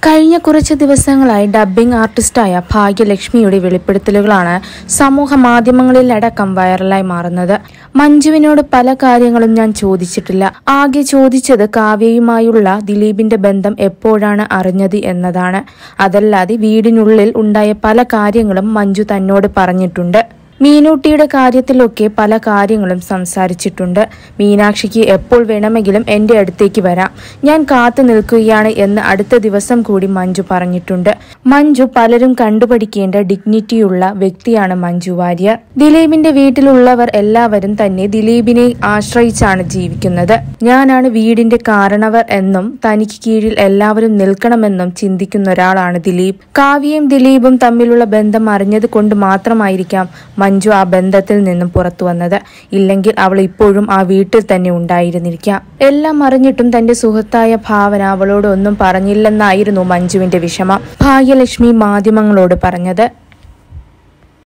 കഴിഞ്ഞ കുറച്ച് ദിവസങ്ങളായി ഡബ്ബിംഗ് ആർട്ടിസ്റ്റായ ഭാഗ്യലക്ഷ്മിയുടെ വെളിപ്പെടുത്തലുകളാണ് സമൂഹ മാധ്യമങ്ങളിലടക്കം വൈറലായി മാറുന്നത് മഞ്ജുവിനോട് പല കാര്യങ്ങളും ഞാൻ ചോദിച്ചിട്ടില്ല ആകെ ചോദിച്ചത് കാവ്യയുമായുള്ള ദിലീപിന്റെ ബന്ധം എപ്പോഴാണ് അറിഞ്ഞത് എന്നതാണ് അതല്ലാതെ വീടിനുള്ളിൽ ഉണ്ടായ പല കാര്യങ്ങളും മഞ്ജു തന്നോട് പറഞ്ഞിട്ടുണ്ട് മീനൂട്ടിയുടെ കാര്യത്തിലൊക്കെ പല കാര്യങ്ങളും സംസാരിച്ചിട്ടുണ്ട് മീനാക്ഷിക്ക് എപ്പോൾ വേണമെങ്കിലും എൻ്റെ അടുത്തേക്ക് വരാം ഞാൻ കാത്തു നിൽക്കുകയാണ് എന്ന് അടുത്ത ദിവസം കൂടി മഞ്ജു പറഞ്ഞിട്ടുണ്ട് മഞ്ജു പലരും കണ്ടുപഠിക്കേണ്ട ഡിഗ്നിറ്റിയുള്ള വ്യക്തിയാണ് മഞ്ജു വാര്യർ ദിലീപിന്റെ വീട്ടിലുള്ളവർ എല്ലാവരും തന്നെ ദിലീപിനെ ആശ്രയിച്ചാണ് ജീവിക്കുന്നത് ഞാനാണ് വീടിന്റെ കാരണവർ എന്നും തനിക്ക് കീഴിൽ എല്ലാവരും നിൽക്കണമെന്നും ചിന്തിക്കുന്ന ഒരാളാണ് ദിലീപ് കാവ്യയും ദിലീപും തമ്മിലുള്ള ബന്ധം അറിഞ്ഞത് കൊണ്ട് മാത്രമായിരിക്കാം മഞ്ജു ആ ബന്ധത്തിൽ നിന്നും പുറത്തു വന്നത് ഇല്ലെങ്കിൽ അവൾ ഇപ്പോഴും ആ വീട്ടിൽ തന്നെ ഉണ്ടായിരുന്നിരിക്കാം എല്ലാം അറിഞ്ഞിട്ടും തന്റെ സുഹൃത്തായ ഭാവന അവളോട് ഒന്നും പറഞ്ഞില്ലെന്നായിരുന്നു മഞ്ജുവിന്റെ വിഷമം ഭാഗ്യലക്ഷ്മി മാധ്യമങ്ങളോട് പറഞ്ഞത്